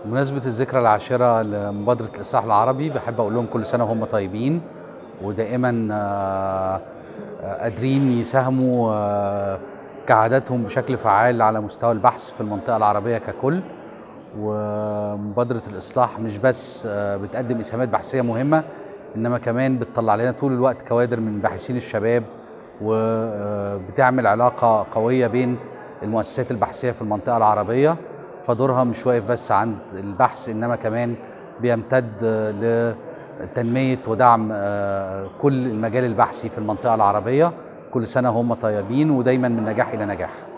بمناسبة الذكرى العاشرة لمبادرة الإصلاح العربي بحب أقول لهم كل سنة وهم طيبين ودائما آه، آه، قادرين يساهموا آه، كعاداتهم بشكل فعال على مستوى البحث في المنطقة العربية ككل ومبادرة الإصلاح مش بس آه، بتقدم إسهامات بحثية مهمة إنما كمان بتطلع لنا طول الوقت كوادر من باحثين الشباب وبتعمل علاقة قوية بين المؤسسات البحثية في المنطقة العربية فدورها مش واقف بس عند البحث إنما كمان بيمتد آه، لتنمية ودعم آه، كل المجال البحثي في المنطقة العربية كل سنة هم طيبين ودايما من نجاح إلى نجاح